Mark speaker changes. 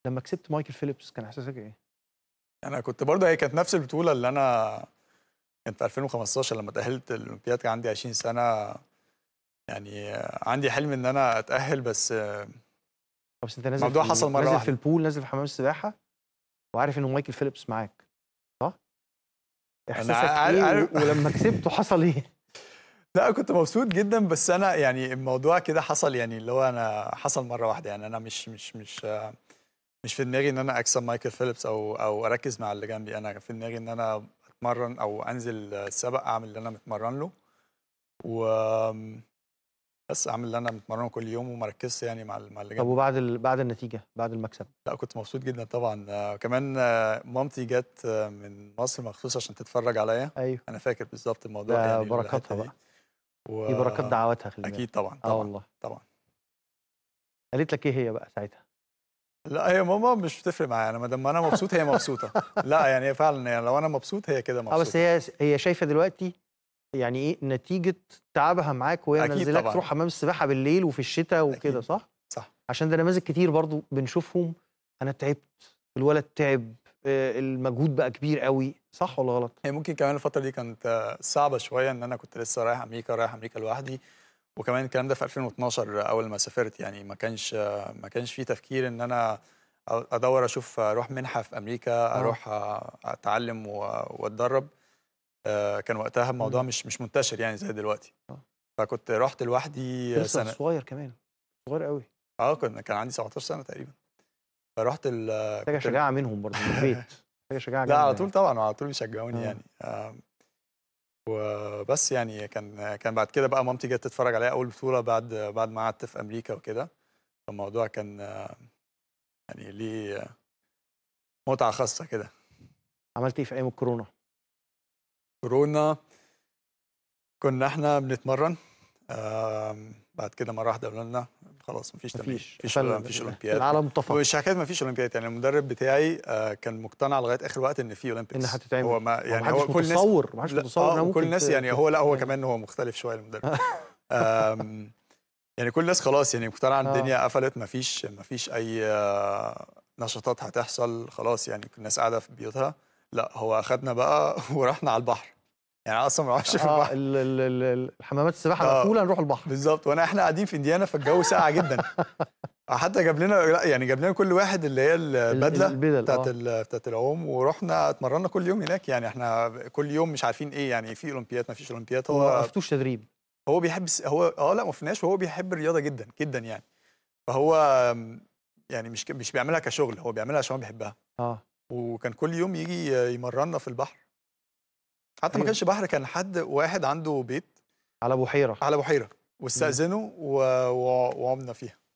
Speaker 1: لما كسبت مايكل فيليبس كان احساسك ايه؟
Speaker 2: انا كنت برضه هي كانت نفس البطوله اللي انا كانت في 2015 لما تاهلت الاولمبياد كان عندي 20 سنه يعني عندي حلم ان انا اتاهل بس
Speaker 1: بس انت نازل
Speaker 2: الموضوع
Speaker 1: في
Speaker 2: حصل مرة
Speaker 1: نازل
Speaker 2: واحدة.
Speaker 1: في البول نازل في حمام السباحه وعارف انه مايكل فيليبس معاك صح؟ احساسك
Speaker 2: عارف-
Speaker 1: ايه
Speaker 2: عارف-
Speaker 1: و- ولما كسبته حصل ايه؟
Speaker 2: لا كنت مبسوط جدا بس انا يعني الموضوع كده حصل يعني اللي هو انا حصل مره واحده يعني انا مش مش مش مش في دماغي ان انا اكسب مايكل فيليبس او او اركز مع اللي جنبي انا في دماغي ان انا اتمرن او انزل السبق اعمل اللي انا متمرن له و بس اعمل اللي انا متمرنه كل يوم وما ركزش يعني مع ال- مع اللي
Speaker 1: طب
Speaker 2: جنبي
Speaker 1: وبعد ال... بعد النتيجه بعد المكسب
Speaker 2: لا كنت مبسوط جدا طبعا آه، كمان آه، مامتي جت آه، من مصر مخصوص عشان تتفرج عليا
Speaker 1: ايوه
Speaker 2: انا فاكر بالظبط الموضوع
Speaker 1: ده
Speaker 2: يعني
Speaker 1: بركاتها
Speaker 2: الحتة دي.
Speaker 1: بقى.
Speaker 2: و...
Speaker 1: دي بركات دعواتها خلي بالك
Speaker 2: اكيد طبعا
Speaker 1: اه
Speaker 2: طبعا
Speaker 1: والله
Speaker 2: طبعا
Speaker 1: قالت لك ايه هي بقى ساعتها؟
Speaker 2: لا هي ماما مش بتفرق معايا انا ما دام انا مبسوط هي مبسوطه لا يعني هي فعلا يعني لو انا مبسوط هي كده
Speaker 1: اه
Speaker 2: مبسوطه
Speaker 1: بس هي هي شايفه دلوقتي يعني ايه نتيجه تعبها معاك وهي
Speaker 2: أكيد
Speaker 1: منزلاك
Speaker 2: طبعاً.
Speaker 1: تروح حمام السباحه بالليل وفي الشتاء وكده
Speaker 2: أكيد.
Speaker 1: صح؟
Speaker 2: صح
Speaker 1: عشان ده نماذج كتير برضو بنشوفهم انا تعبت الولد تعب آه، المجهود بقى كبير قوي صح ولا غلط؟
Speaker 2: هي ممكن كمان الفتره دي كانت آه، صعبه شويه ان انا كنت لسه رايح امريكا رايح امريكا لوحدي وكمان الكلام ده في 2012 اول ما سافرت يعني ما كانش آه، ما كانش في تفكير ان انا ادور اشوف اروح منحه في امريكا اروح آه، اتعلم و- واتدرب آه، كان وقتها الموضوع
Speaker 1: مم.
Speaker 2: مش مش منتشر يعني زي دلوقتي
Speaker 1: آه.
Speaker 2: فكنت رحت لوحدي
Speaker 1: لسه
Speaker 2: سنه
Speaker 1: صغير كمان صغير قوي
Speaker 2: اه كنا كان عندي 17 سنه تقريبا فرحت ال
Speaker 1: محتاجه
Speaker 2: كنت-
Speaker 1: شجاعه منهم برضو من البيت محتاجه شجاعه
Speaker 2: لا على
Speaker 1: جامدة
Speaker 2: طول طبعا على طول بيشجعوني
Speaker 1: آه.
Speaker 2: يعني آم، وبس يعني كان كان بعد كده بقى مامتي جت تتفرج عليا اول بطوله بعد بعد ما قعدت في امريكا وكده فالموضوع كان آه، يعني ليه آه، متعه خاصه كده
Speaker 1: يعني. عملت ايه في ايام الكورونا؟
Speaker 2: كورونا كنا احنا بنتمرن آم، بعد كده مره واحده قالوا لنا خلاص مفيش تمرين
Speaker 1: مفيش
Speaker 2: مفيش
Speaker 1: قفل-
Speaker 2: مفيش اولمبياد
Speaker 1: العالم طفى
Speaker 2: مش حكايه مفيش اولمبياد يعني المدرب بتاعي آه، كان مقتنع لغايه اخر وقت ان في اولمبيكس
Speaker 1: ان هتتعمل
Speaker 2: هو ما
Speaker 1: يعني
Speaker 2: يعني
Speaker 1: هو
Speaker 2: هو كل الناس
Speaker 1: متصور ما حدش
Speaker 2: لا،
Speaker 1: متصور
Speaker 2: اه
Speaker 1: انها
Speaker 2: وكل
Speaker 1: ممكن
Speaker 2: الناس
Speaker 1: ت-
Speaker 2: يعني
Speaker 1: ت-
Speaker 2: هو لا هو
Speaker 1: ت-
Speaker 2: كمان هو مختلف شويه المدرب آم، يعني كل الناس خلاص يعني مقتنعه ان
Speaker 1: آه.
Speaker 2: الدنيا قفلت مفيش مفيش اي آه، نشاطات هتحصل خلاص يعني الناس قاعده في بيوتها لا هو اخدنا بقى ورحنا على البحر يعني أنا اصلا ما بعرفش في
Speaker 1: اه
Speaker 2: البحر
Speaker 1: ال- ال- ال- الحمامات السباحه
Speaker 2: آه.
Speaker 1: مقفوله نروح البحر
Speaker 2: بالظبط وانا احنا قاعدين في انديانا فالجو ساقع جدا حتى جاب لنا لا يعني جاب لنا كل واحد اللي هي البدله
Speaker 1: البدل،
Speaker 2: بتاعت
Speaker 1: آه.
Speaker 2: ال- بتاعت العوم ورحنا اتمرنا كل يوم هناك يعني احنا كل يوم مش عارفين ايه يعني في اولمبياد ما فيش اولمبياد
Speaker 1: هو ما
Speaker 2: هو
Speaker 1: وقفتوش تدريب
Speaker 2: هو بيحب الس- هو اه لا ما وقفناش وهو بيحب الرياضه جدا جدا يعني فهو آم، يعني مش ك- مش بيعملها كشغل هو بيعملها عشان هو بيحبها
Speaker 1: اه
Speaker 2: وكان كل يوم يجي يمرنا في البحر حتى ما
Speaker 1: أيوة.
Speaker 2: كانش بحر كان حد واحد عنده بيت
Speaker 1: على بحيره
Speaker 2: على بحيره واستأذنه و- و- وعمنا فيها